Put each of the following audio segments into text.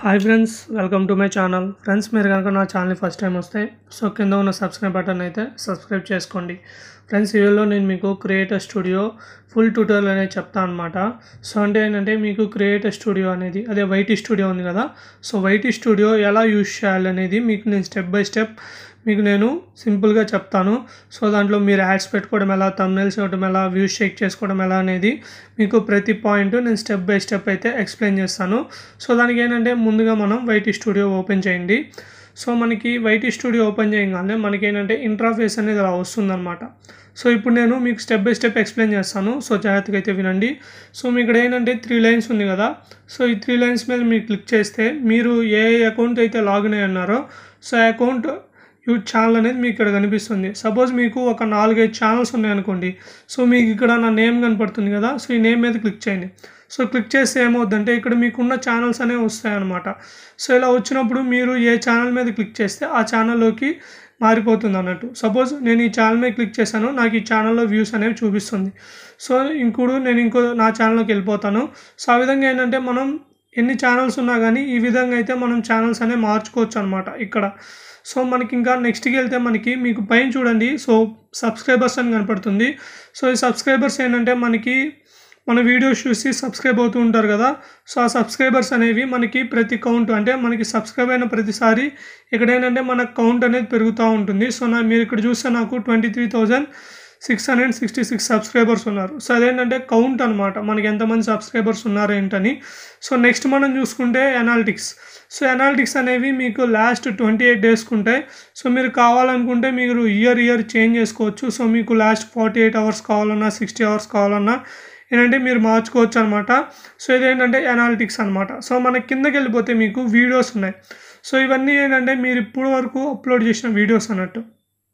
hi friends welcome to my channel friends మీరు కనుక నా ఛానల్ని ఫస్ట్ టైం వస్తే సో కింద ఉన్న సబ్స్క్రైబ్ బటన్ అయితే సబ్స్క్రైబ్ చేసుకోండి ఫ్రెండ్స్ ఈ వీడియోలో నేను మీకు క్రియేటర్ స్టూడియో ఫుల్ ట్యూటోరియల్ అనేది చెప్తాను అనమాట సో అంటే ఏంటంటే మీకు క్రియేటర్ స్టూడియో అనేది అదే వైటీ స్టూడియో ఉంది కదా సో వైటీ స్టూడియో ఎలా యూజ్ చేయాలనేది మీకు నేను స్టెప్ బై స్టెప్ మీకు నేను సింపుల్గా చెప్తాను సో దాంట్లో మీరు యాడ్స్ పెట్టుకోవడం ఎలా తమ్నెల్స్ ఇవ్వడం ఎలా వ్యూస్ చెక్ చేసుకోవడం ఎలా అనేది మీకు ప్రతి పాయింట్ నేను స్టెప్ బై స్టెప్ అయితే ఎక్స్ప్లెయిన్ చేస్తాను సో దానికి ఏంటంటే ముందుగా మనం వైటీ స్టూడియో ఓపెన్ చేయండి సో మనకి వైటీ స్టూడియో ఓపెన్ చేయగానే మనకి ఏంటంటే ఇంట్రాఫేస్ అనేది అలా వస్తుందన్నమాట సో ఇప్పుడు నేను మీకు స్టెప్ బై స్టెప్ ఎక్స్ప్లెయిన్ చేస్తాను సో జాగ్రత్తగా అయితే వినండి సో మీకు ఇక్కడ ఏంటంటే త్రీ లైన్స్ ఉంది కదా సో ఈ త్రీ లైన్స్ మీద మీరు క్లిక్ చేస్తే మీరు ఏ అకౌంట్ అయితే లాగిన్ అయి ఉన్నారో సో ఆ అకౌంట్ యూట్యూబ్ ఛానల్ అనేది మీకు ఇక్కడ కనిపిస్తుంది సపోజ్ మీకు ఒక నాలుగైదు ఛానల్స్ ఉన్నాయనుకోండి సో మీకు ఇక్కడ నా నేమ్ కనపడుతుంది కదా సో ఈ నేమ్ మీద క్లిక్ చేయండి సో క్లిక్ చేస్తే ఏమవుద్దంటే ఇక్కడ మీకున్న ఛానల్స్ అనేవి వస్తాయన్నమాట సో ఇలా వచ్చినప్పుడు మీరు ఏ ఛానల్ మీద క్లిక్ చేస్తే ఆ ఛానల్లోకి మారిపోతుంది అన్నట్టు సపోజ్ నేను ఈ ఛానల్ మీద క్లిక్ చేశాను నాకు ఈ ఛానల్లో వ్యూస్ అనేవి చూపిస్తుంది సో ఇంకోడు నేను ఇంకో నా ఛానల్లోకి వెళ్ళిపోతాను సో ఆ విధంగా ఏంటంటే మనం ఎన్ని ఛానల్స్ ఉన్నా కానీ ఈ విధంగా అయితే మనం ఛానల్స్ అనేవి మార్చుకోవచ్చు అనమాట ఇక్కడ సో మనకి ఇంకా నెక్స్ట్కి వెళ్తే మనకి మీకు పైన చూడండి సో సబ్స్క్రైబర్స్ అని కనపడుతుంది సో ఈ సబ్స్క్రైబర్స్ ఏంటంటే మనకి మన వీడియోస్ చూసి సబ్స్క్రైబ్ అవుతూ ఉంటారు కదా సో ఆ సబ్స్క్రైబర్స్ అనేవి మనకి ప్రతి కౌంట్ అంటే మనకి సబ్స్క్రైబ్ అయిన ప్రతిసారి ఇక్కడ ఏంటంటే మన కౌంట్ అనేది పెరుగుతూ ఉంటుంది సో నా మీరు ఇక్కడ చూస్తే నాకు twenty three thousand six hundred sixty six subscribers ఉన్నారు సో అదేంటంటే కౌంట్ అనమాట మనకి ఎంతమంది సబ్స్క్రైబర్స్ ఉన్నారు ఏంటని సో నెక్స్ట్ మనం చూసుకుంటే ఎనాలిటిక్స్ సో ఎనాలిటిక్స్ అనేవి మీకు లాస్ట్ ట్వంటీ ఎయిట్ డేస్కి ఉంటాయి సో మీరు కావాలనుకుంటే మీరు ఇయర్ ఇయర్ చేంజ్ చేసుకోవచ్చు సో మీకు లాస్ట్ ఫార్టీ ఎయిట్ అవర్స్ కావాలన్నా సిక్స్టీ అవర్స్ కావాలన్నా ఏంటంటే మీరు మార్చుకోవచ్చు అనమాట సో ఇదేంటంటే ఎనాలిటిక్స్ అనమాట సో మన కిందకి వెళ్ళిపోతే మీకు వీడియోస్ ఉన్నాయి సో ఇవన్నీ ఏంటంటే మీరు ఇప్పుడు వరకు అప్లోడ్ చేసిన వీడియోస్ అన్నట్టు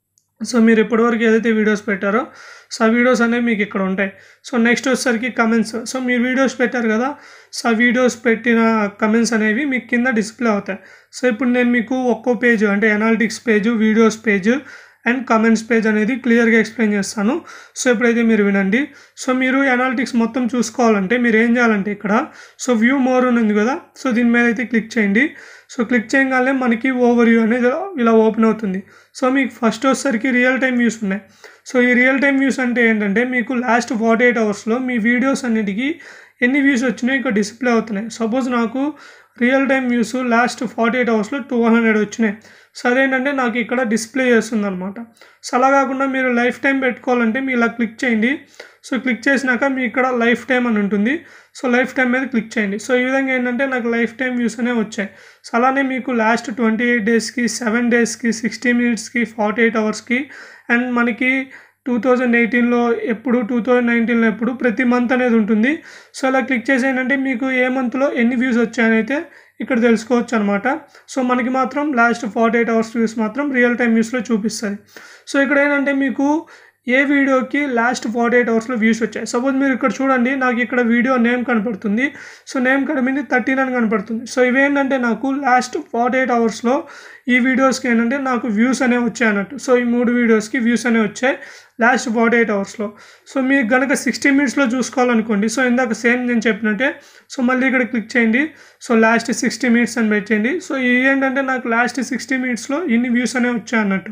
సో మీరు ఇప్పటివరకు ఏదైతే వీడియోస్ పెట్టారో సో ఆ వీడియోస్ అనేవి మీకు ఇక్కడ ఉంటాయి సో నెక్స్ట్ వచ్చేసరికి కమెంట్స్ సో మీరు వీడియోస్ పెట్టారు కదా సో ఆ వీడియోస్ పెట్టిన కమెంట్స్ అనేవి మీకు కింద డిస్ప్లే అవుతాయి సో ఇప్పుడు నేను మీకు ఒక్కో పేజ్ అంటే analytics page videos page and comments page అనేది క్లియర్గా ఎక్స్ప్లెయిన్ చేస్తాను సో ఇప్పుడైతే మీరు వినండి సో మీరు ఎనాలిటిక్స్ మొత్తం చూసుకోవాలంటే మీరు ఏం చేయాలంటే ఇక్కడ సో వ్యూ మోర్ ఉంది కదా సో దీని మీద అయితే క్లిక్ చేయండి సో క్లిక్ చేయగానే మనకి ఓవర్ వ్యూ అనేది ఇలా ఓపెన్ అవుతుంది సో మీకు ఫస్ట్ వచ్చేసరికి రియల్ టైం వ్యూస్ ఉన్నాయి సో ఈ రియల్ టైం వ్యూస్ అంటే ఏంటంటే మీకు లాస్ట్ ఫార్టీ ఎయిట్ అవర్స్లో మీ వీడియోస్ అన్నిటికీ ఎన్ని వ్యూస్ వచ్చినాయో ఇక్కడ డిస్ప్లే అవుతున్నాయి సపోజ్ నాకు real time views last forty eight అవర్స్లో టూ హండ్రెడ్ వచ్చినాయి సో అదేంటంటే నాకు ఇక్కడ డిస్ప్లే చేస్తుంది అనమాట సో అలా కాకుండా మీరు లైఫ్ టైం పెట్టుకోవాలంటే మీరు ఇలా క్లిక్ చేయండి సో క్లిక్ చేసినాక మీ ఇక్కడ లైఫ్ టైం అని ఉంటుంది సో లైఫ్ టైం మీద క్లిక్ చేయండి సో ఈ విధంగా ఏంటంటే నాకు లైఫ్ టైం వ్యూస్ అనేవి వచ్చాయి సో అలానే మీకు లాస్ట్ ట్వంటీ ఎయిట్ డేస్కి సెవెన్ డేస్కి సిక్స్టీ మినిట్స్కి ఫార్టీ ఎయిట్ అవర్స్కి అండ్ మనకి టూ థౌజండ్ ఎయిటీన్లో ఎప్పుడు టూ థౌజండ్ నైన్టీన్లో ఎప్పుడు ప్రతి మంత్ అనేది ఉంటుంది సో అలా క్లిక్ చేసి ఏంటంటే మీకు ఏ మంత్లో ఎన్ని వ్యూస్ వచ్చాయని అయితే ఇక్కడ తెలుసుకోవచ్చు అనమాట సో మనకి మాత్రం last forty eight hours views మాత్రం రియల్ టైం వ్యూస్లో చూపిస్తుంది సో ఇక్కడ ఏంటంటే మీకు ఏ వీడియోకి లాస్ట్ ఫార్టీ ఎయిట్ అవర్స్లో వ్యూస్ వచ్చాయి సపోజ్ మీరు ఇక్కడ చూడండి నాకు ఇక్కడ వీడియో నేమ్ కనపడుతుంది సో నేమ్ కనిపింది థర్టీన్ అని కనపడుతుంది సో ఇవేంటంటే నాకు లాస్ట్ ఫార్టీ ఎయిట్ అవర్స్లో ఈ వీడియోస్కి ఏంటంటే నాకు వ్యూస్ అనేవి వచ్చాయి అన్నట్టు సో ఈ మూడు వీడియోస్కి వ్యూస్ అనేవి వచ్చాయి లాస్ట్ ఫార్టీ ఎయిట్ అవర్స్లో సో మీకు కనుక సిక్స్టీ మినిట్స్లో చూసుకోవాలనుకోండి సో ఇందాక సేమ్ నేను చెప్పినట్టే సో మళ్ళీ ఇక్కడ క్లిక్ చేయండి సో లాస్ట్ సిక్స్టీ మినిట్స్ అని పెట్టండి సో ఇవి ఏంటంటే నాకు లాస్ట్ సిక్స్టీ మినిట్స్లో ఇన్ని వ్యూస్ అనేవి వచ్చాయి అన్నట్టు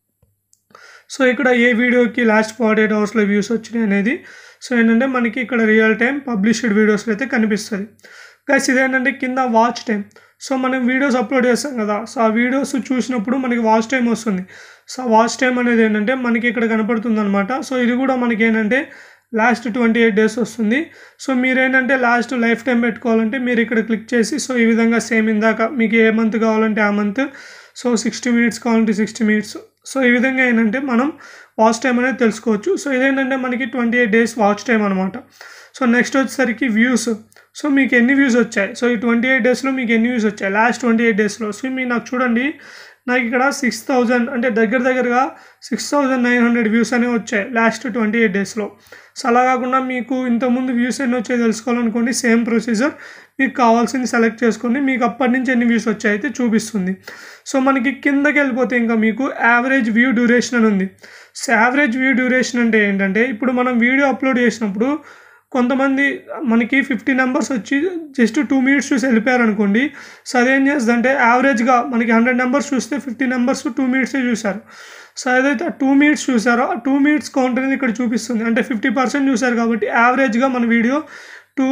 సో ఇక్కడ ఏ వీడియోకి లాస్ట్ ఫార్టీ ఎయిట్ అవర్స్లో వ్యూస్ వచ్చినాయి అనేది సో ఏంటంటే మనకి ఇక్కడ రియల్ టైం పబ్లిష్డ్ వీడియోస్లో అయితే కనిపిస్తుంది గైస్ ఇదేంటంటే కింద వాచ్ టైం సో మనం వీడియోస్ అప్లోడ్ చేస్తాం కదా సో ఆ వీడియోస్ చూసినప్పుడు మనకి వాచ్ టైం వస్తుంది సో వాచ్ టైం అనేది ఏంటంటే మనకి ఇక్కడ కనపడుతుంది అనమాట సో ఇది కూడా మనకి ఏంటంటే లాస్ట్ ట్వంటీ ఎయిట్ డేస్ వస్తుంది సో మీరేంటంటే లాస్ట్ లైఫ్ టైం పెట్టుకోవాలంటే మీరు ఇక్కడ క్లిక్ చేసి సో ఈ విధంగా సేమ్ ఇందాక మీకు ఏ మంత్ కావాలంటే ఆ మంత్ సో సిక్స్టీ మినిట్స్ కావాలంటే సిక్స్టీ మినిట్స్ సో ఈ విధంగా ఏంటంటే మనం వాచ్ టైం అనేది తెలుసుకోవచ్చు సో ఇదేంటంటే మనకి twenty eight days watch time అనమాట సో నెక్స్ట్ వచ్చేసరికి వ్యూస్ సో మీకు ఎన్ని వ్యూస్ వచ్చాయి సో ఈ ట్వంటీ ఎయిట్ డేస్లో మీకు ఎన్ని వ్యూస్ వచ్చాయి లాస్ట్ ట్వంటీ ఎయిట్ డేస్లో సో మీరు నాకు చూడండి నాకు ఇక్కడ సిక్స్ థౌజండ్ అంటే దగ్గర దగ్గరగా six thousand nine hundred views అనేవి వచ్చాయి లాస్ట్ ట్వంటీ ఎయిట్ డేస్లో సో అలా కాకుండా మీకు ఇంతకుముందు వ్యూస్ ఎన్ని వచ్చాయో తెలుసుకోవాలనుకోండి సేమ్ ప్రొసీజర్ మీకు కావాల్సింది సెలెక్ట్ చేసుకోండి మీకు అప్పటి నుంచి ఎన్ని వ్యూస్ వచ్చాయి అయితే చూపిస్తుంది సో మనకి కిందకి వెళ్ళిపోతే ఇంకా మీకు యావరేజ్ వ్యూ డ్యూరేషన్ అని ఉంది సో యావరేజ్ వ్యూ డ్యూరేషన్ అంటే ఏంటంటే ఇప్పుడు మనం వీడియో అప్లోడ్ చేసినప్పుడు కొంతమంది మనకి ఫిఫ్టీ నెంబర్స్ వచ్చి జస్ట్ టూ మినిట్స్ చూసి వెళ్ళిపోయారు అనుకోండి సో అదేం చేస్తుందంటే యావరేజ్గా మనకి హండ్రెడ్ నెంబర్స్ చూస్తే ఫిఫ్టీ నెంబర్స్ టూ మినిట్సే చూశారు సో ఏదైతే టూ మినిట్స్ చూసారో ఆ టూ మినిట్స్ కౌంట్ అనేది ఇక్కడ చూపిస్తుంది అంటే ఫిఫ్టీ పర్సెంట్ చూసారు కాబట్టి యావరేజ్గా మన వీడియో టూ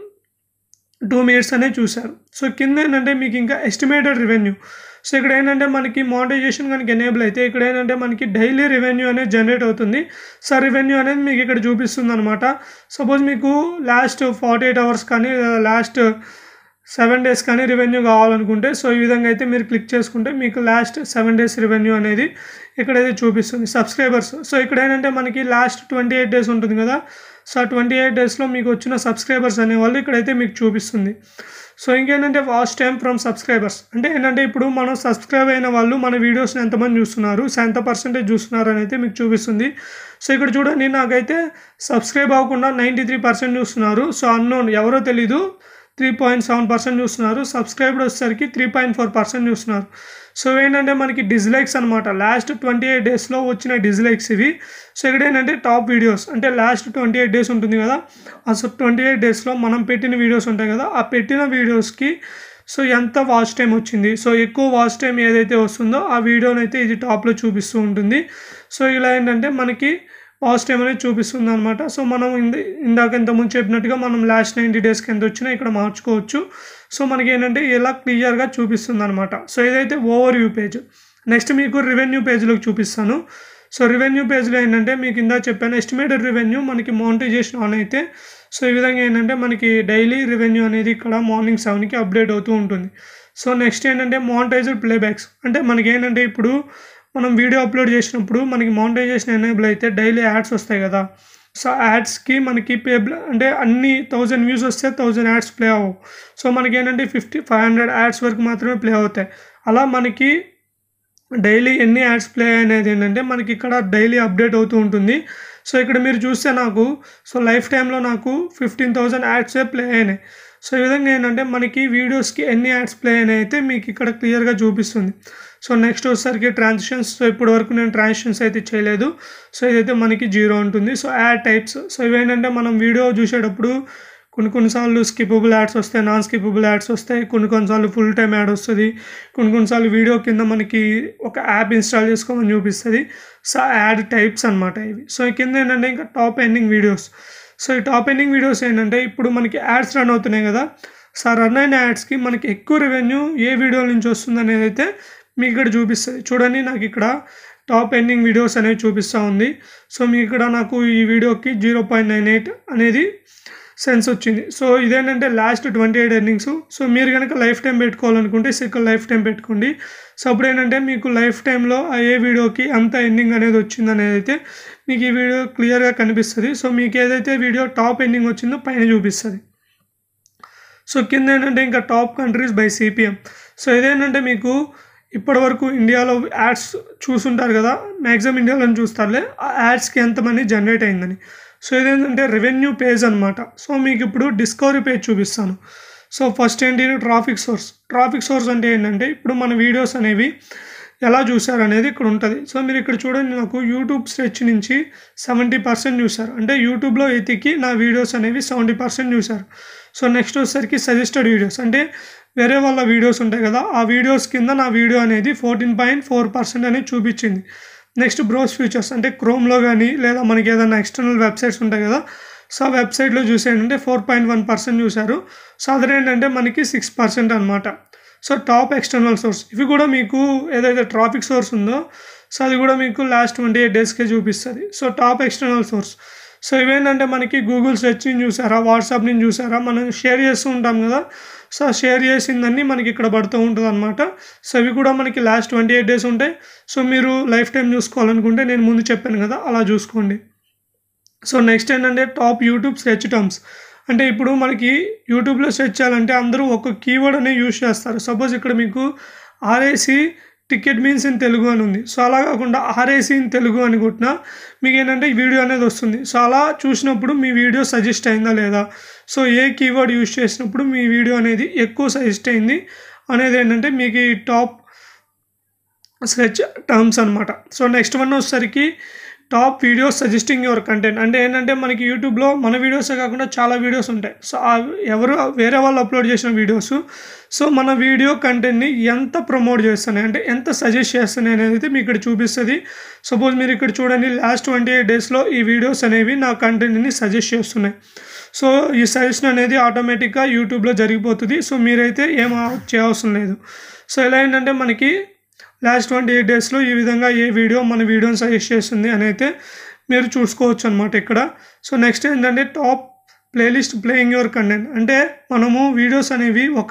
టూ మినిట్స్ అనేది చూశారు సో కింద ఏంటంటే మీకు ఇంకా ఎస్టిమేటెడ్ రెవెన్యూ సో ఇక్కడ ఏంటంటే మనకి మోనిటైజేషన్ కనుక ఎనేబుల్ అయితే ఇక్కడ ఏంటంటే మనకి డైలీ రెవెన్యూ అనేది జనరేట్ అవుతుంది సో రెవెన్యూ అనేది మీకు ఇక్కడ చూపిస్తుంది అనమాట సపోజ్ మీకు లాస్ట్ ఫార్టీ ఎయిట్ అవర్స్ కానీ లాస్ట్ సెవెన్ డేస్ కానీ రెవెన్యూ కావాలనుకుంటే సో ఈ విధంగా అయితే మీరు క్లిక్ చేసుకుంటే మీకు లాస్ట్ సెవెన్ డేస్ రెవెన్యూ అనేది ఇక్కడైతే చూపిస్తుంది సబ్స్క్రైబర్స్ సో ఇక్కడ ఏంటంటే మనకి లాస్ట్ ట్వంటీ ఎయిట్ డేస్ ఉంటుంది కదా సో ట్వంటీ ఎయిట్ డేస్లో మీకు వచ్చిన సబ్స్క్రైబర్స్ అనేవాళ్ళు ఇక్కడైతే మీకు చూపిస్తుంది సో ఇంకేంటంటే వాచ్ టైం ఫ్రమ్ సబ్స్క్రైబర్స్ అంటే ఏంటంటే ఇప్పుడు మనం సబ్స్క్రైబ్ అయిన వాళ్ళు మన వీడియోస్ని ఎంతమంది చూస్తున్నారు సో ఎంత పర్సెంటేజ్ చూస్తున్నారు అని అయితే మీకు చూపిస్తుంది సో ఇక్కడ చూడండి నాకైతే సబ్స్క్రైబ్ అవ్వకుండా నైంటీ త్రీ పర్సెంట్ చూస్తున్నారు సో అన్నోన్ ఎవరో తెలీదు త్రీ పాయింట్ సెవెన్ పర్సెంట్ చూస్తున్నారు సబ్స్క్రైబర్ వచ్చేసరికి త్రీ పాయింట్ ఫోర్ పర్సెంట్ చూస్తున్నారు సో ఏంటంటే మనకి డిస్లైక్స్ అనమాట లాస్ట్ ట్వంటీ ఎయిట్ డేస్లో వచ్చిన డిస్లైక్స్ ఇవి సో ఇక్కడ ఏంటంటే టాప్ వీడియోస్ అంటే లాస్ట్ ట్వంటీ ఎయిట్ డేస్ ఉంటుంది కదా అసలు ట్వంటీ ఎయిట్ డేస్లో మనం పెట్టిన వీడియోస్ ఉంటాయి కదా ఆ పెట్టిన వీడియోస్కి సో ఎంత వాచ్ టైం వచ్చింది సో ఎక్కువ వాచ్ టైం ఏదైతే వస్తుందో ఆ వీడియోని అయితే ఇది టాప్లో చూపిస్తూ ఉంటుంది సో ఇలా ఏంటంటే మనకి వాచ్ టైం అనేది చూపిస్తుంది అనమాట సో మనం ఇంద ఇందాక ఇంతకుముందు చెప్పినట్టుగా మనం లాస్ట్ నైంటీ డేస్కి ఎంత వచ్చినా ఇక్కడ మార్చుకోవచ్చు సో మనకి ఏంటంటే ఇలా క్లియర్గా చూపిస్తుంది అనమాట సో ఇదైతే ఓవర్ వ్యూ పేజ్ నెక్స్ట్ మీకు రెవెన్యూ పేజ్లోకి చూపిస్తాను సో రెవెన్యూ పేజ్లో ఏంటంటే మీకు ఇందా చెప్పాను ఎస్టిమేటెడ్ రెవెన్యూ మనకి మౌంటైజేషన్ ఆన్ అయితే సో ఈ విధంగా ఏంటంటే మనకి డైలీ రెవెన్యూ అనేది ఇక్కడ మార్నింగ్ సెవెన్కి అప్డేట్ అవుతూ ఉంటుంది సో నెక్స్ట్ ఏంటంటే మౌంటైజ్డ్ ప్లేబ్యాక్స్ అంటే మనకి ఏంటంటే ఇప్పుడు మనం వీడియో అప్లోడ్ చేసినప్పుడు మనకి మౌంటైజేషన్ ఎనేబుల్ అయితే డైలీ యాడ్స్ వస్తాయి కదా సో యాడ్స్కి మనకి పే అంటే అన్ని థౌజండ్ వ్యూస్ వస్తే థౌజండ్ యాడ్స్ ప్లే అవ్వవు సో మనకి ఏంటంటే ఫిఫ్టీ ఫైవ్ హండ్రెడ్ యాడ్స్ వరకు మాత్రమే ప్లే అవుతాయి అలా మనకి డైలీ ఎన్ని యాడ్స్ ప్లే అనేది ఏంటంటే మనకి ఇక్కడ డైలీ అప్డేట్ అవుతూ ఉంటుంది సో ఇక్కడ మీరు చూస్తే నాకు సో లైఫ్ టైంలో నాకు ఫిఫ్టీన్ థౌజండ్ యాడ్సే ప్లే అయినాయి సో ఈ విధంగా ఏంటంటే మనకి వీడియోస్కి ఎన్ని యాడ్స్ ప్లే అయినాయి అయితే మీకు ఇక్కడ క్లియర్గా చూపిస్తుంది సో నెక్స్ట్ వచ్చేసరికి ట్రాన్సాక్షన్స్ సో ఇప్పటి వరకు నేను ట్రాన్సాక్షన్స్ అయితే చేయలేదు సో ఇదైతే మనకి జీరో ఉంటుంది సో యాడ్ టైప్స్ సో ఇవేంటంటే మనం వీడియో చూసేటప్పుడు కొన్ని కొన్నిసార్లు స్కిపబుల్ యాడ్స్ వస్తాయి నాన్ స్కిపబుల్ యాడ్స్ వస్తాయి కొన్ని కొన్నిసార్లు ఫుల్ టైం యాడ్ వస్తుంది కొన్ని కొన్నిసార్లు వీడియో కింద మనకి ఒక యాప్ ఇన్స్టాల్ చేసుకోమని చూపిస్తుంది సో యాడ్ టైప్స్ అనమాట ఇవి సో కింద ఏంటంటే ఇంకా టాప్ ఎండింగ్ వీడియోస్ సో ఈ టాప్ ఎండింగ్ వీడియోస్ ఏంటంటే ఇప్పుడు మనకి యాడ్స్ రన్ అవుతున్నాయి కదా సో రన్ అయిన యాడ్స్కి మనకి ఎక్కువ రెవెన్యూ ఏ వీడియో నుంచి వస్తుంది అనేది అయితే మీకు ఇక్కడ చూపిస్తుంది చూడండి నాకు ఇక్కడ టాప్ ఎండింగ్ వీడియోస్ అనేవి చూపిస్తూ ఉంది సో మీకు ఇక్కడ నాకు ఈ వీడియోకి జీరో పాయింట్ నైన్ ఎయిట్ అనేది సెన్స్ వచ్చింది సో ఇదేంటంటే last twenty eight earnings so మీరు కనుక లైఫ్ టైం పెట్టుకోవాలనుకుంటే ఇక్కడ లైఫ్ టైం పెట్టుకోండి సో అప్పుడు ఏంటంటే మీకు లైఫ్ టైంలో ఆ ఏ వీడియోకి అంత ఎండింగ్ అనేది వచ్చింది అనేది అయితే మీకు ఈ వీడియో క్లియర్గా కనిపిస్తుంది సో మీకు ఏదైతే వీడియో టాప్ ఎండింగ్ వచ్చిందో పైన చూపిస్తుంది సో కింద ఏంటంటే ఇంకా top countries by CPM so ఇదేంటంటే మీకు ఇప్పటివరకు ఇండియాలో యాడ్స్ చూసుంటారు కదా మ్యాక్సిమం ఇండియాలో చూస్తారులే ఆ యాడ్స్కి ఎంతమంది జనరేట్ అయిందని సో ఇదేంటంటే రెవెన్యూ పేజ్ అనమాట సో మీకు ఇప్పుడు డిస్కవరీ పేజ్ చూపిస్తాను సో ఫస్ట్ ఏంటి ట్రాఫిక్ సోర్స్ ట్రాఫిక్ సోర్స్ అంటే ఏంటంటే ఇప్పుడు మన వీడియోస్ అనేవి ఎలా చూసారు అనేది ఇక్కడ ఉంటుంది సో మీరు ఇక్కడ చూడండి నాకు యూట్యూబ్ స్ట్రెచ్ నుంచి సెవెంటీ పర్సెంట్ చూసారు అంటే యూట్యూబ్లో ఎతికి నా వీడియోస్ అనేవి సెవెంటీ పర్సెంట్ చూసారు సో నెక్స్ట్ వచ్చేసరికి సజెస్టెడ్ వీడియోస్ అంటే వేరే వాళ్ళ వీడియోస్ ఉంటాయి కదా ఆ వీడియోస్ కింద నా వీడియో అనేది ఫోర్టీన్ పాయింట్ ఫోర్ పర్సెంట్ అనేది చూపించింది నెక్స్ట్ బ్రోస్ ఫీచర్స్ అంటే క్రోమ్లో కానీ లేదా మనకి ఏదైనా ఎక్స్టర్నల్ వెబ్సైట్స్ ఉంటాయి కదా సో ఆ వెబ్సైట్లో చూసేయంటే ఫోర్ పాయింట్ వన్ పర్సెంట్ చూశారు సో అదేంటంటే మనకి సిక్స్ పర్సెంట్ అనమాట సో టాప్ ఎక్స్టర్నల్ సోర్స్ ఇవి కూడా మీకు ఏదైతే ట్రాఫిక్ సోర్స్ ఉందో సో అది కూడా మీకు లాస్ట్ ట్వంటీ ఎయిట్ డేస్కే చూపిస్తుంది so top external source so ఇవేంటంటే మనకి గూగుల్ సెర్చ్ నుంచి చూసారా వాట్సాప్ నుంచి చూసారా మనం షేర్ చేస్తూ ఉంటాం కదా సో షేర్ చేసిందన్నీ మనకి ఇక్కడ పడుతూ ఉంటుంది అనమాట సో ఇవి కూడా మనకి లాస్ట్ ట్వంటీ ఎయిట్ డేస్ ఉంటాయి సో మీరు లైఫ్ టైం చూసుకోవాలనుకుంటే నేను ముందు చెప్పాను కదా అలా చూసుకోండి సో నెక్స్ట్ ఏంటంటే టాప్ యూట్యూబ్ సెర్చ్ టర్మ్స్ అంటే ఇప్పుడు మనకి యూట్యూబ్లో సెర్చ్ చేయాలంటే అందరూ ఒక కీవర్డ్ అనేది యూజ్ చేస్తారు సపోజ్ ఇక్కడ మీకు RAC ticket means in Telugu అని ఉంది సో అలా కాకుండా ఆర్ఏసి ఇన్ తెలుగు అని కొట్టినా మీకు ఏంటంటే ఈ వీడియో అనేది వస్తుంది సో అలా చూసినప్పుడు మీ వీడియో సజెస్ట్ అయిందా లేదా సో ఏ కీవర్డ్ యూజ్ చేసినప్పుడు మీ వీడియో అనేది ఎక్కువ సజెస్ట్ అయింది అనేది ఏంటంటే మీకు ఈ టాప్ సెర్చ్ టర్మ్స్ అనమాట సో నెక్స్ట్ వన్ వచ్చేసరికి top videos suggesting your content అంటే ఏంటంటే మనకి యూట్యూబ్లో మన వీడియోసే కాకుండా చాలా వీడియోస్ ఉంటాయి సో ఆ ఎవరు వేరే వాళ్ళు అప్లోడ్ చేసిన వీడియోస్ సో మన వీడియో కంటెంట్ని ఎంత ప్రమోట్ చేస్తున్నాయి అంటే ఎంత సజెస్ట్ చేస్తున్నాయి అనేది అయితే మీకు ఇక్కడ చూపిస్తుంది సపోజ్ మీరు ఇక్కడ చూడండి లాస్ట్ ట్వంటీ ఎయిట్ డేస్లో ఈ వీడియోస్ అనేవి నా కంటెంట్ని సజెస్ట్ చేస్తున్నాయి సో ఈ సజెషన్ అనేది ఆటోమేటిక్గా యూట్యూబ్లో జరిగిపోతుంది సో మీరైతే ఏం చేయవసరం లేదు సో ఎలా ఏంటంటే మనకి లాస్ట్ ట్వంటీ ఎయిట్ డేస్లో ఈ విధంగా ఏ వీడియో మన వీడియోని సజెస్ట్ చేస్తుంది అని అయితే మీరు చూసుకోవచ్చు అనమాట ఇక్కడ సో నెక్స్ట్ ఏంటంటే top playlist playing your content అంటే మనము వీడియోస్ అనేవి ఒక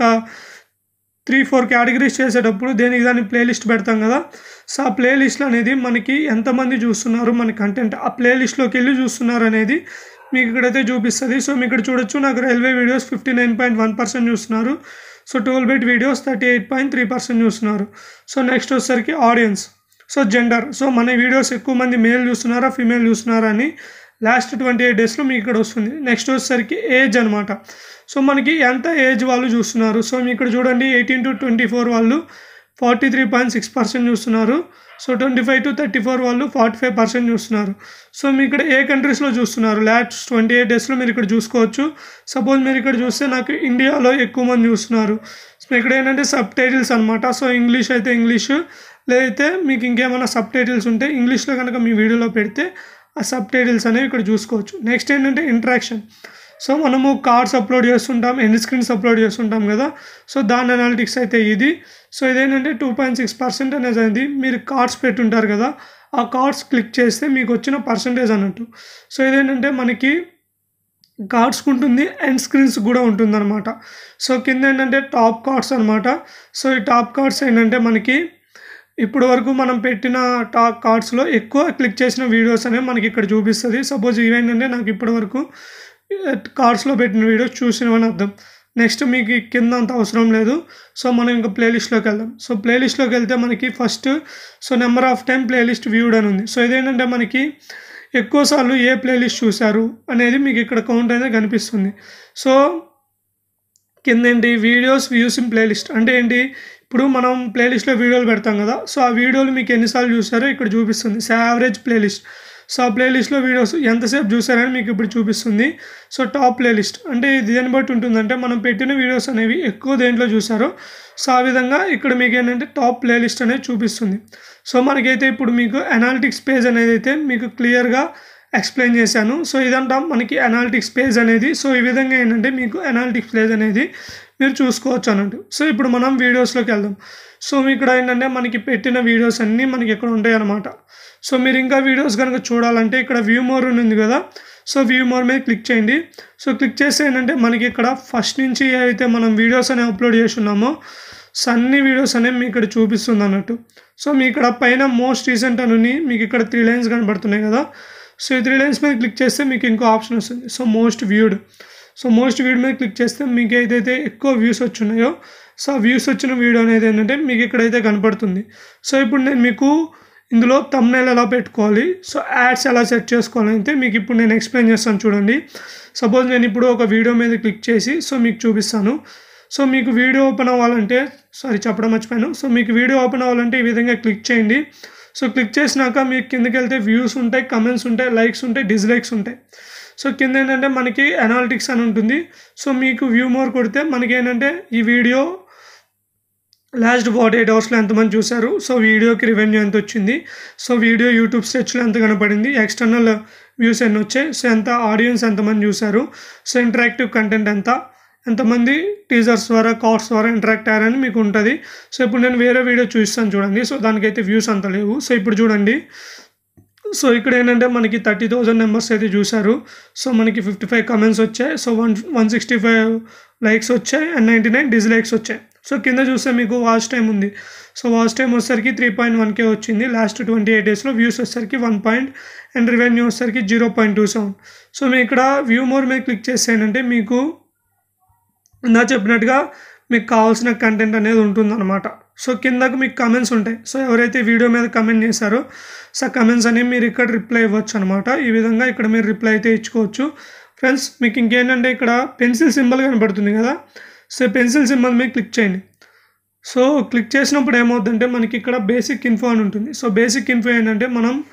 త్రీ ఫోర్ కేటగిరీస్ చేసేటప్పుడు దేనికి దాన్ని ప్లేలిస్ట్ పెడతాం కదా సో ఆ ప్లేలిస్ట్ అనేది మనకి ఎంతమంది చూస్తున్నారు మన కంటెంట్ ఆ ప్లేలిస్ట్లోకి వెళ్ళి చూస్తున్నారు అనేది మీకు ఇక్కడైతే చూపిస్తుంది సో మీకు ఇక్కడ చూడొచ్చు నాకు railway videos fifty nine point one percent చూస్తున్నారు సో టోల్ బెట్ videos thirty eight point three percent చూస్తున్నారు సో నెక్స్ట్ వచ్చేసరికి ఆడియన్స్ సో జెండర్ సో మన వీడియోస్ ఎక్కువ మంది మేల్ చూస్తున్నారా ఫీమేల్ చూస్తున్నారా అని లాస్ట్ ట్వంటీ ఎయిట్ డేస్లో మీకు ఇక్కడ వస్తుంది నెక్స్ట్ వచ్చేసరికి ఏజ్ అనమాట సో మనకి ఎంత ఏజ్ వాళ్ళు చూస్తున్నారు సో మీ ఇక్కడ చూడండి ఎయిటీన్ టు ట్వంటీ ఫోర్ వాళ్ళు forty three point six percent చూస్తున్నారు so twenty five to thirty four వాళ్ళు ఫార్టీ ఫైవ్ పర్సెంట్ చూస్తున్నారు సో మీ ఇక్కడ ఏ కంట్రీస్లో చూస్తున్నారు లాస్ట్ ట్వంటీ ఎయిట్ డేస్లో మీరు ఇక్కడ చూసుకోవచ్చు సపోజ్ మీరు ఇక్కడ చూస్తే నాకు ఇండియాలో ఎక్కువ మంది చూస్తున్నారు సో ఇక్కడ ఏంటంటే సబ్ టైటిల్స్ అనమాట సో ఇంగ్లీష్ అయితే ఇంగ్లీష్ లేదైతే మీకు ఇంకేమైనా సబ్ టైటిల్స్ ఉంటే ఇంగ్లీష్లో కనుక మీ వీడియోలో పెడితే ఆ సబ్ టైటిల్స్ అనేవి ఇక్కడ చూసుకోవచ్చు నెక్స్ట్ ఏంటంటే ఇంట్రాక్షన్ సో మనము కార్డ్స్ అప్లోడ్ చేస్తుంటాం ఎన్ని స్క్రీన్స్ అప్లోడ్ చేస్తుంటాం కదా సో దాని అనాలిటిక్స్ అయితే ఇది సో ఇదేంటంటే టూ పాయింట్ సిక్స్ పర్సెంట్ అనేది అనేది మీరు కార్డ్స్ పెట్టుంటారు కదా ఆ కార్డ్స్ క్లిక్ చేస్తే మీకు వచ్చిన పర్సంటేజ్ అన్నట్టు సో ఇదేంటంటే మనకి కార్డ్స్కి ఉంటుంది అండ్ స్క్రీన్స్ కూడా ఉంటుందన్నమాట సో కింద ఏంటంటే టాప్ కార్డ్స్ అనమాట సో ఈ టాప్ కార్డ్స్ ఏంటంటే మనకి ఇప్పుడు వరకు మనం పెట్టిన టాప్ కార్డ్స్లో ఎక్కువ క్లిక్ చేసిన వీడియోస్ అనేవి మనకి ఇక్కడ చూపిస్తుంది సపోజ్ ఇవేంటంటే నాకు ఇప్పటి వరకు కార్డ్స్లో పెట్టిన వీడియోస్ చూసినవని అర్థం నెక్స్ట్ మీకు కింద అంత అవసరం లేదు సో మనం ఇంకా ప్లేలిస్ట్లోకి వెళ్దాం సో ప్లేలిస్ట్లోకి వెళ్తే మనకి first so number of time playlist viewed అని ఉంది సో ఇదేంటంటే మనకి ఎక్కువసార్లు ఏ ప్లేలిస్ట్ చూశారు అనేది మీకు ఇక్కడ కౌంట్ అనేది కనిపిస్తుంది సో కింద ఏంటి వీడియోస్ వ్యూస్ ఇన్ ప్లేలిస్ట్ అంటే ఏంటి ఇప్పుడు మనం ప్లేలిస్ట్లో వీడియోలు పెడతాం కదా సో ఆ వీడియోలు మీకు ఎన్నిసార్లు చూసారో ఇక్కడ చూపిస్తుంది సో యావరేజ్ ప్లేలిస్ట్ సో ఆ ప్లేలిస్ట్లో వీడియోస్ ఎంతసేపు చూసారని మీకు ఇప్పుడు చూపిస్తుంది సో టాప్ ప్లేలిస్ట్ అంటే ఇది దేన్ని బట్టి ఉంటుందంటే మనం పెట్టిన వీడియోస్ అనేవి ఎక్కువ దేంట్లో చూసారో సో ఆ విధంగా ఇక్కడ మీకు ఏంటంటే టాప్ ప్లేలిస్ట్ అనేది చూపిస్తుంది సో మనకైతే ఇప్పుడు మీకు అనాలిటిక్స్ పేజ్ అనేది అయితే మీకు క్లియర్గా ఎక్స్ప్లెయిన్ చేశాను సో ఇదంతా మనకి అనాలిటిక్స్ పేజ్ అనేది సో ఈ విధంగా ఏంటంటే మీకు అనాలిటిక్స్ పేజ్ అనేది మీరు చూసుకోవచ్చు అన్నట్టు సో ఇప్పుడు మనం వీడియోస్లోకి వెళ్దాం సో ఇక్కడ ఏంటంటే మనకి పెట్టిన వీడియోస్ అన్నీ మనకి ఇక్కడ ఉంటాయి అన్నమాట సో మీరు ఇంకా వీడియోస్ కనుక చూడాలంటే ఇక్కడ వ్యూ మోర్ ఉంది కదా సో వ్యూ మోర్ మీద క్లిక్ చేయండి సో క్లిక్ చేస్తే ఏంటంటే మనకి ఇక్కడ ఫస్ట్ నుంచి ఏవైతే మనం వీడియోస్ అనేవి అప్లోడ్ చేసి ఉన్నామో సో అన్ని వీడియోస్ అనేవి మీకు ఇక్కడ చూపిస్తుంది అన్నట్టు సో మీ ఇక్కడ పైన మోస్ట్ రీసెంట్ అని మీకు ఇక్కడ త్రీ లైన్స్ కనబడుతున్నాయి కదా సో ఈ త్రీ లైన్స్ మీద క్లిక్ చేస్తే మీకు ఇంకో ఆప్షన్ వస్తుంది so most viewed so most video మీద క్లిక్ చేస్తే మీకు ఏదైతే ఎక్కువ వ్యూస్ వచ్చున్నాయో సో ఆ వ్యూస్ వచ్చిన వీడియో అనేది ఏంటంటే మీకు ఇక్కడైతే కనపడుతుంది సో ఇప్పుడు నేను మీకు ఇందులో తమ్నైల్ ఎలా పెట్టుకోవాలి సో యాడ్స్ ఎలా సెట్ చేసుకోవాలి అయితే మీకు ఇప్పుడు నేను ఎక్స్ప్లెయిన్ చేస్తాను చూడండి సపోజ్ నేను ఇప్పుడు ఒక వీడియో మీద క్లిక్ చేసి సో మీకు చూపిస్తాను సో మీకు వీడియో ఓపెన్ అవ్వాలంటే సారీ చెప్పడం మర్చిపోయాను సో మీకు వీడియో ఓపెన్ అవ్వాలంటే ఈ విధంగా క్లిక్ చేయండి సో క్లిక్ చేసినాక మీకు కిందకి వెళ్తే వ్యూస్ ఉంటాయి కమెంట్స్ ఉంటాయి లైక్స్ ఉంటాయి డిస్లైక్స్ ఉంటాయి సో కింద ఏంటంటే మనకి అనాలిటిక్స్ అని ఉంటుంది సో మీకు వ్యూ మోర్ కొడితే మనకి ఏంటంటే ఈ వీడియో లాస్ట్ ఫార్టీ ఎయిట్ అవర్స్లో ఎంతమంది చూశారు సో వీడియోకి రెవెన్యూ ఎంత వచ్చింది సో వీడియో యూట్యూబ్ స్టెచ్లో ఎంత కనపడింది ఎక్స్టర్నల్ వ్యూస్ ఎన్ని వచ్చాయి సో ఎంత ఆడియన్స్ ఎంతమంది చూశారు సో ఇంటరాక్టివ్ కంటెంట్ ఎంత ఎంతమంది టీజర్స్ ద్వారా కార్డ్స్ ద్వారా ఇంటరాక్ట్ అయ్యారని మీకు ఉంటుంది సో ఇప్పుడు నేను వేరే వీడియో చూస్తాను చూడండి సో దానికైతే వ్యూస్ అంత లేవు సో ఇప్పుడు చూడండి సో ఇక్కడ ఏంటంటే మనకి థర్టీ థౌజండ్ నెంబర్స్ అయితే చూశారు సో మనకి ఫిఫ్టీ ఫైవ్ కమెంట్స్ వచ్చాయి so one one sixty five likes వచ్చాయి అండ్ నైంటీ నైన్ డిస్లైక్స్ వచ్చాయి సో కింద చూస్తే మీకు వాచ్ టైం ఉంది సో వాచ్ టైం వచ్చేసరికి త్రీ పాయింట్ వన్ కే వచ్చింది లాస్ట్ ట్వంటీ ఎయిట్ డేస్లో వ్యూస్ వచ్చేసరికి వన్ పాయింట్ అండ్ రెవెన్యూ వచ్చేసరికి zero point two seven so మీరు ఇక్కడ వ్యూ మోర్ మీద క్లిక్ చేస్తే ఏంటంటే మీకు ఇందా చెప్పినట్టుగా మీకు కావాల్సిన కంటెంట్ అనేది ఉంటుందన్నమాట సో కిందకు మీకు కమెంట్స్ ఉంటాయి సో ఎవరైతే వీడియో మీద కమెంట్ చేశారో సో కమెంట్స్ అనేవి మీరు ఇక్కడ రిప్లై ఇవ్వచ్చు అనమాట ఈ విధంగా ఇక్కడ మీరు రిప్లై అయితే ఇచ్చుకోవచ్చు ఫ్రెండ్స్ మీకు ఇంకేంటంటే ఇక్కడ పెన్సిల్ సింబల్ కనబడుతుంది కదా సో పెన్సిల్ సింబల్ మీద క్లిక్ చేయండి సో క్లిక్ చేసినప్పుడు ఏమవుతుందంటే మనకి ఇక్కడ బేసిక్ ఇన్ఫో అని ఉంటుంది సో బేసిక్ ఇన్ఫో ఏంటంటే మనం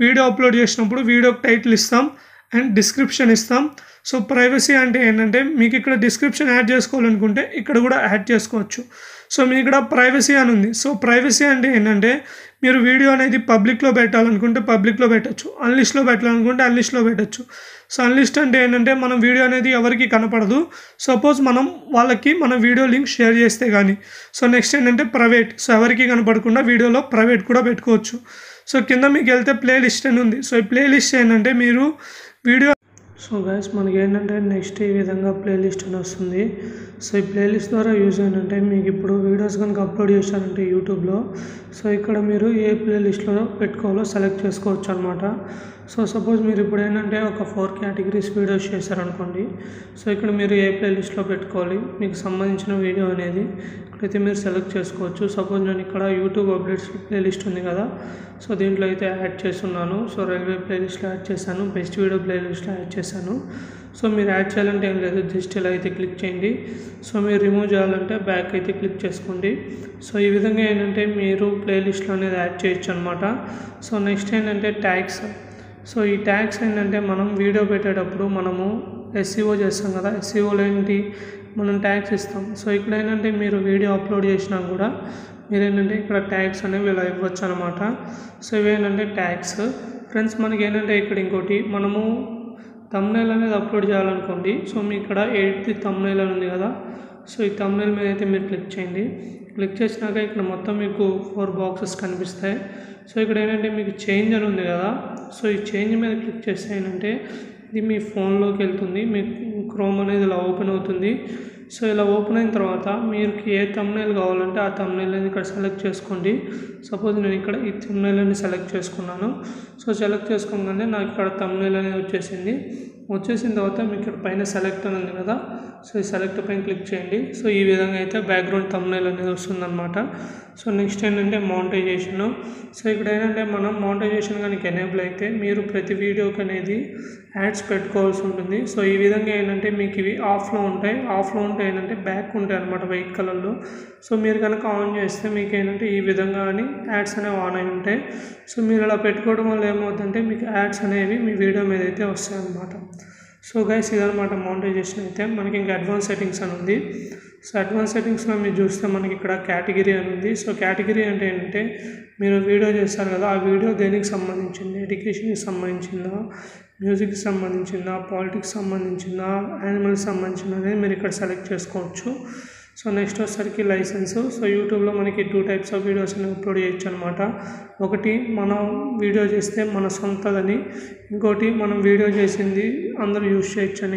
వీడియో అప్లోడ్ చేసినప్పుడు వీడియోకి టైటిల్ ఇస్తాం అండ్ డిస్క్రిప్షన్ ఇస్తాం సో ప్రైవసీ అంటే ఏంటంటే మీకు ఇక్కడ డిస్క్రిప్షన్ యాడ్ చేసుకోవాలనుకుంటే ఇక్కడ కూడా యాడ్ చేసుకోవచ్చు సో మీకు ఇక్కడ ప్రైవసీ అని ఉంది సో ప్రైవసీ అంటే ఏంటంటే మీరు వీడియో అనేది పబ్లిక్లో పెట్టాలనుకుంటే పబ్లిక్లో పెట్టచ్చు అన్లిస్ట్లో పెట్టాలనుకుంటే అన్లిస్ట్లో పెట్టచ్చు సో అన్లిస్ట్ అంటే ఏంటంటే మనం వీడియో అనేది ఎవరికి కనపడదు సపోజ్ మనం వాళ్ళకి మన వీడియో లింక్ షేర్ చేస్తే కానీ సో నెక్స్ట్ ఏంటంటే ప్రైవేట్ సో ఎవరికి కనపడకుండా వీడియోలో ప్రైవేట్ కూడా పెట్టుకోవచ్చు సో కింద మీకు వెళ్తే ప్లేలిస్ట్ అని ఉంది సో ఈ ప్లేలిస్ట్ ఏంటంటే మీరు వీడియో సో గైస్ మనకి ఏంటంటే నెక్స్ట్ ఈ విధంగా ప్లేలిస్ట్ అని వస్తుంది సో ఈ ప్లేలిస్ట్ ద్వారా యూజ్ ఏంటంటే మీకు ఇప్పుడు వీడియోస్ కనుక అప్లోడ్ చేశారంటే యూట్యూబ్లో సో ఇక్కడ మీరు ఏ ప్లేలిస్ట్లో పెట్టుకోవాలో సెలెక్ట్ చేసుకోవచ్చు అనమాట సో సపోజ్ మీరు ఇప్పుడు ఏంటంటే ఒక ఫోర్ కేటగిరీస్ వీడియోస్ చేశారనుకోండి సో ఇక్కడ మీరు ఏ ప్లేలిస్ట్లో పెట్టుకోవాలి మీకు సంబంధించిన వీడియో అనేది ఇక్కడైతే మీరు సెలెక్ట్ చేసుకోవచ్చు సపోజ్ నేను ఇక్కడ యూట్యూబ్ అప్డేట్స్ ప్లేలిస్ట్ ఉంది కదా సో దీంట్లో అయితే యాడ్ చేస్తున్నాను సో రైల్వే ప్లేలిస్ట్లో యాడ్ చేశాను బెస్ట్ వీడియో ప్లేలిస్ట్లో యాడ్ చేశాను సో మీరు యాడ్ చేయాలంటే ఏం లేదు జస్ట్ ఇలా అయితే క్లిక్ చేయండి సో మీరు రిమూవ్ చేయాలంటే బ్యాక్ అయితే క్లిక్ చేసుకోండి సో ఈ విధంగా ఏంటంటే మీరు ప్లేలిస్ట్లో అనేది యాడ్ చేయొచ్చు అనమాట సో నెక్స్ట్ ఏంటంటే ట్యాగ్స్ సో ఈ ట్యాగ్స్ ఏంటంటే మనం వీడియో పెట్టేటప్పుడు మనము ఎస్సీఓ చేస్తాం కదా ఎస్సీఓలో ఏంటి మనం ట్యాగ్స్ ఇస్తాం సో ఇక్కడ ఏంటంటే మీరు వీడియో అప్లోడ్ చేసినా కూడా మీరు ఏంటంటే ఇక్కడ ట్యాగ్స్ అనేవి ఇలా ఇవ్వచ్చు అనమాట సో ఇవేంటంటే ట్యాగ్స్ ఫ్రెండ్స్ మనకి ఏంటంటే ఇక్కడ ఇంకోటి మనము తమ్నైల్ అనేది అప్లోడ్ చేయాలనుకోండి సో మీ ఇక్కడ ఎయిట్ తమ్నైల్ అని ఉంది కదా సో ఈ తమ్నైల్ మీద అయితే మీరు క్లిక్ చేయండి క్లిక్ చేసినాక ఇక్కడ మొత్తం మీకు ఫోర్ బాక్సెస్ కనిపిస్తాయి సో ఇక్కడ ఏంటంటే మీకు చేంజ్ అని ఉంది కదా సో ఈ చేంజ్ మీద క్లిక్ చేస్తే ఏంటంటే ఇది మీ ఫోన్లోకి వెళ్తుంది మీ క్రోమ్ అనేది ఇలా ఓపెన్ అవుతుంది సో ఇలా ఓపెన్ అయిన తర్వాత మీరు ఏ తమ్నైల్ కావాలంటే ఆ తమ్నైల్ అనేది ఇక్కడ సెలెక్ట్ చేసుకోండి సపోజ్ నేను ఇక్కడ ఈ తమ్నైల్ అని సెలెక్ట్ చేసుకున్నాను సో సెలెక్ట్ చేసుకోగానే నాకు ఇక్కడ తమ్నైల్ అనేది వచ్చేసింది వచ్చేసిన తర్వాత మీకు ఇక్కడ పైన సెలెక్ట్ అని ఉంది కదా సో ఈ సెలెక్ట్ పైన క్లిక్ చేయండి సో ఈ విధంగా అయితే బ్యాక్గ్రౌండ్ తమ్నైల్ అనేది వస్తుందన్నమాట సో నెక్స్ట్ ఏంటంటే మౌంటైజేషన్ సో ఇక్కడ ఏంటంటే మనం మౌంటైజేషన్ కనుక ఎనేబుల్ అయితే మీరు ప్రతి వీడియోకి అనేది యాడ్స్ పెట్టుకోవాల్సి ఉంటుంది సో ఈ విధంగా ఏంటంటే మీకు ఇవి ఆఫ్లో ఉంటాయి ఆఫ్లో ఉంటే ఏంటంటే బ్యాక్ ఉంటాయి అనమాట వైట్ కలర్లో సో మీరు కనుక ఆన్ చేస్తే మీకు ఏంటంటే ఈ విధంగా అని యాడ్స్ అనేవి ఆన్ అయి ఉంటాయి సో మీరు ఇలా పెట్టుకోవడం వల్ల ఏమవుతుందంటే మీకు యాడ్స్ అనేవి మీ వీడియో మీద అయితే వస్తాయి అన్నమాట సో గైస్ ఇదనమాట మౌంటైజేషన్ అయితే మనకి ఇంకా అడ్వాన్స్ సెట్టింగ్స్ అని ఉంది సో అడ్వాన్స్ సెట్టింగ్స్లో మీరు చూస్తే మనకి ఇక్కడ కేటగిరీ అని ఉంది సో కేటగిరీ అంటే ఏంటంటే మీరు వీడియో చేస్తారు కదా ఆ వీడియో దేనికి సంబంధించింది ఎడ్యుకేషన్కి సంబంధించిందా మ్యూజిక్కి సంబంధించిందా పాలిటిక్స్ సంబంధించిందా యానిమల్కి సంబంధించిందా అనేది మీరు ఇక్కడ సెలెక్ట్ చేసుకోవచ్చు సో నెక్స్ట్ వచ్చేసరికి లైసెన్స్ సో యూట్యూబ్లో మనకి టూ టైప్స్ ఆఫ్ వీడియోస్ అనేవి అప్లోడ్ చేయొచ్చు అనమాట ఒకటి మనం వీడియో చేస్తే మన సొంతదని ఇంకోటి మనం వీడియో చేసింది అందరూ యూజ్ చేయొచ్చని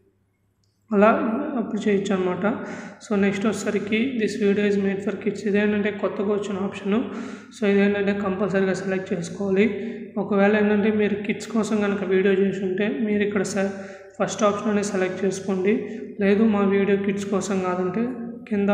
అలా అప్పుడు చేయొచ్చు అనమాట సో నెక్స్ట్ వచ్చేసరికి this video is made for kids ఇదేంటంటే కొత్తగా వచ్చిన ఆప్షను సో ఇదేంటంటే కంపల్సరీగా సెలెక్ట్ చేసుకోవాలి ఒకవేళ ఏంటంటే మీరు కిడ్స్ కోసం కనుక వీడియో చేసి ఉంటే మీరు ఇక్కడ స ఫస్ట్ ఆప్షన్ అనేది సెలెక్ట్ చేసుకోండి లేదు మా వీడియో కిడ్స్ కోసం కాదంటే కింద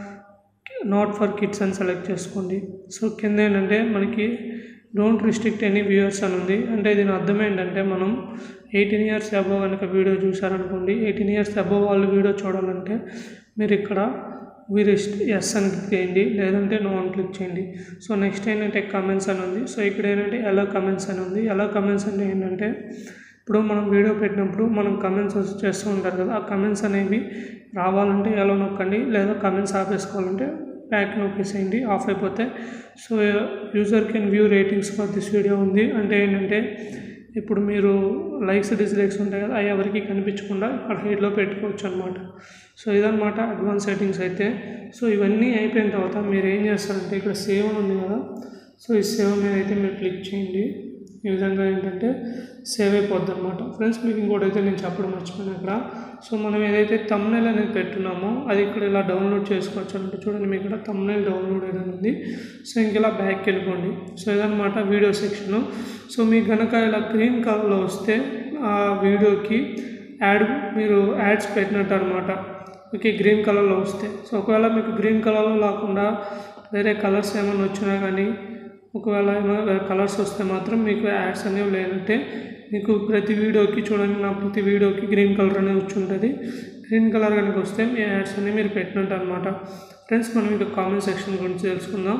నాట్ ఫర్ కిడ్స్ అని సెలెక్ట్ చేసుకోండి సో కింద ఏంటంటే మనకి డోంట్ రిస్ట్రిక్ట్ ఎనీ వ్యూయర్స్ అని ఉంది అంటే దీని అర్థం ఏంటంటే మనం ఎయిటీన్ ఇయర్స్ అబోవ్ కనుక వీడియో చూసారనుకోండి ఎయిటీన్ ఇయర్స్ అబోవ్ వాళ్ళు వీడియో చూడాలంటే మీరు ఇక్కడ మీరు ఎస్ అని క్లిక్ చేయండి లేదంటే నో అని క్లిక్ చేయండి సో నెక్స్ట్ ఏంటంటే కమెంట్స్ అని ఉంది సో ఇక్కడ ఏంటంటే ఎలా కమెంట్స్ అని ఉంది ఎలా కమెంట్స్ అంటే ఏంటంటే ఇప్పుడు మనం వీడియో పెట్టినప్పుడు మనం కమెంట్స్ చేస్తూ ఉంటారు కదా ఆ కమెంట్స్ అనేవి రావాలంటే ఎలా నొక్కండి లేదా కమెంట్స్ ఆపేసుకోవాలంటే బ్యాక్ నొక్కేసేయండి ఆఫ్ అయిపోతే so user can view ratings for this video ఉంది అంటే ఏంటంటే ఇప్పుడు మీరు లైక్స్ డిస్లైక్స్ ఉంటాయి కదా అవి ఎవరికి కనిపించకుండా ఇక్కడ హైడ్లో పెట్టుకోవచ్చు అనమాట సో ఇదనమాట అడ్వాన్స్ సెట్టింగ్స్ అయితే సో ఇవన్నీ అయిపోయిన తర్వాత మీరు ఏం చేస్తారంటే ఇక్కడ సేవ్ అని ఉంది కదా సో ఈ సేవ్ మీద అయితే మీరు క్లిక్ చేయండి ఈ విధంగా ఏంటంటే సేవ్ అయిపోద్ది అనమాట ఫ్రెండ్స్ మీకు ఇంకోటి అయితే నేను చెప్పడం మర్చిపోయాను ఇక్కడ సో మనం ఏదైతే తమ్నైల్ అనేది పెట్టున్నామో అది ఇక్కడ ఇలా డౌన్లోడ్ చేసుకోవచ్చు అంటే చూడండి మీకు ఇక్కడ తమ్నైల్ డౌన్లోడ్ అనేది ఉంది సో ఇంక ఇలా బ్యాక్కి వెళ్ళిపోండి సో ఇదనమాట వీడియో సెక్షను సో మీకు కనుక ఇలా గ్రీన్ కలర్లో వస్తే ఆ వీడియోకి యాడ్ మీరు యాడ్స్ పెట్టినట్టు అనమాట మీకు గ్రీన్ కలర్లో వస్తే సో ఒకవేళ మీకు గ్రీన్ కలర్లో లేకుండా వేరే కలర్స్ ఏమైనా వచ్చినా కానీ ఒకవేళ ఏమైనా కలర్స్ వస్తే మాత్రం మీకు యాడ్స్ అనేవి లేదంటే మీకు ప్రతి వీడియోకి చూడండి నా ప్రతి వీడియోకి గ్రీన్ కలర్ అనేది వచ్చి ఉంటుంది గ్రీన్ కలర్ కనుక వస్తే మీ యాడ్స్ అనేవి మీరు పెట్టినట్టు అనమాట ఫ్రెండ్స్ మనం ఇంకా కామెంట్ సెక్షన్ గురించి తెలుసుకుందాం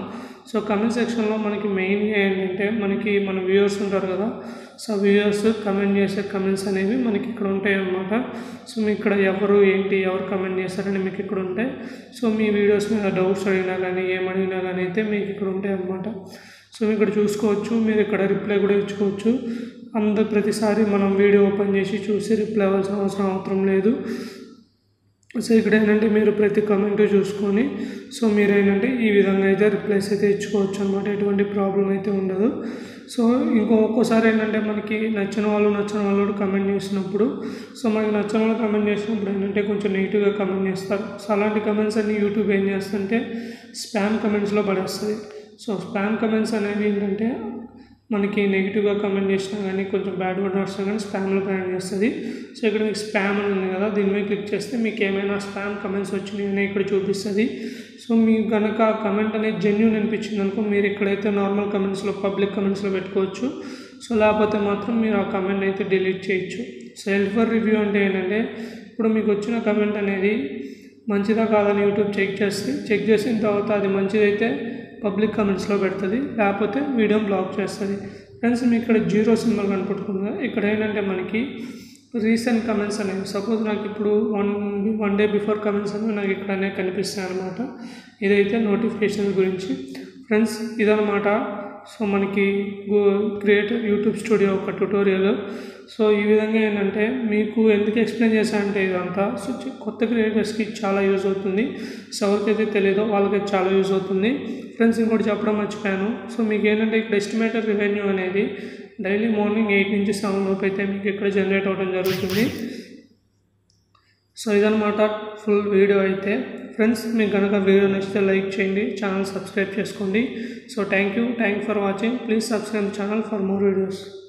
సో కమెంట్ సెక్షన్లో మనకి మెయిన్గా ఏంటంటే మనకి మన వ్యూవర్స్ ఉంటారు కదా సో వ్యూవర్స్ కమెంట్ చేసే కమెంట్స్ అనేవి మనకి ఇక్కడ ఉంటాయి అన్నమాట సో మీ ఇక్కడ ఎవరు ఏంటి ఎవరు కమెంట్ చేస్తారని మీకు ఇక్కడ ఉంటాయి సో మీ వీడియోస్ మీద డౌట్స్ అడిగినా కానీ ఏమడిగినా కానీ అయితే మీకు ఇక్కడ ఉంటాయి అన్నమాట సో మీరు ఇక్కడ చూసుకోవచ్చు మీరు ఇక్కడ రిప్లై కూడా ఇచ్చుకోవచ్చు అందరు ప్రతిసారి మనం వీడియో ఓపెన్ చేసి చూసి రిప్లై అవ్వాల్సిన అవసరం అవసరం లేదు సో ఇక్కడ ఏంటంటే మీరు ప్రతి కమెంట్ చూసుకొని సో మీరు ఏంటంటే ఈ విధంగా అయితే రిప్లైస్ అయితే ఇచ్చుకోవచ్చు అనమాట ఎటువంటి ప్రాబ్లం అయితే ఉండదు సో ఇంకో ఒక్కోసారి ఏంటంటే మనకి నచ్చిన వాళ్ళు నచ్చిన వాళ్ళు కూడా కమెంట్ చేసినప్పుడు సో మనకి నచ్చిన వాళ్ళు కమెంట్ చేసినప్పుడు ఏంటంటే కొంచెం నెగిటివ్గా కమెంట్ చేస్తారు సో అలాంటి కమెంట్స్ అన్ని యూట్యూబ్ ఏం చేస్తుంటే స్పామ్ కమెంట్స్లో పడేస్తుంది సో స్పామ్ కమెంట్స్ అనేవి ఏంటంటే మనకి నెగిటివ్గా కమెంట్ చేసినా కానీ కొంచెం బ్యాడ్ వర్డ్ వస్తున్నా కానీ స్పామ్లో ప్రయాణం చేస్తుంది సో ఇక్కడ మీకు స్పామ్ అని ఉంది కదా దీని మీద క్లిక్ చేస్తే మీకు ఏమైనా స్పామ్ కమెంట్స్ వచ్చినాయి అని ఇక్కడ చూపిస్తుంది సో మీకు కనుక కమెంట్ అనేది జెన్యున్ అనిపించింది అనుకో మీరు ఎక్కడైతే నార్మల్ కమెంట్స్లో పబ్లిక్ కమెంట్స్లో పెట్టుకోవచ్చు సో లేకపోతే మాత్రం మీరు ఆ కమెంట్ అయితే డిలీట్ చేయొచ్చు సెల్ఫ్ రివ్యూ అంటే ఏంటంటే ఇప్పుడు మీకు వచ్చిన కమెంట్ అనేది మంచిదా కాదని యూట్యూబ్ చెక్ చేస్తే చెక్ చేసిన తర్వాత అది మంచిదైతే పబ్లిక్ కమెంట్స్లో పెడుతుంది లేకపోతే వీడియో బ్లాక్ చేస్తుంది ఫ్రెండ్స్ మీకు ఇక్కడ జీరో సింబల్ కనపడుతుంది ఇక్కడ ఏంటంటే మనకి రీసెంట్ కమెంట్స్ అనేవి సపోజ్ నాకు ఇప్పుడు one one day before comments అనేవి నాకు ఇక్కడనే కనిపిస్తాయి అనమాట ఇదైతే నోటిఫికేషన్ గురించి ఫ్రెండ్స్ ఇదనమాట సో మనకి క్రియేట్ యూట్యూబ్ స్టూడియో ఒక ట్యూటోరియల్ సో ఈ విధంగా ఏంటంటే మీకు ఎందుకు ఎక్స్ప్లెయిన్ చేశానంటే ఇదంతా సో కొత్త క్రియేటర్స్కి చాలా యూజ్ అవుతుంది సో ఎవరికైతే తెలియదో వాళ్ళకైతే చాలా యూజ్ అవుతుంది ఫ్రెండ్స్ ఇంకోటి చెప్పడం మర్చిపోయాను సో మీకు ఏంటంటే ఇక్కడ ఎస్టిమేటెడ్ రెవెన్యూ అనేది డైలీ మార్నింగ్ ఎయిట్ నుంచి సెవెన్ లోపు అయితే మీకు ఇక్కడ జనరేట్ అవ్వడం జరుగుతుంది సో ఇదనమాట ఫుల్ వీడియో అయితే ఫ్రెండ్స్ మీకు కనుక వీడియో నచ్చితే లైక్ చేయండి ఛానల్ సబ్స్క్రైబ్ చేసుకోండి so thank you thank for watching please subscribe channel for more videos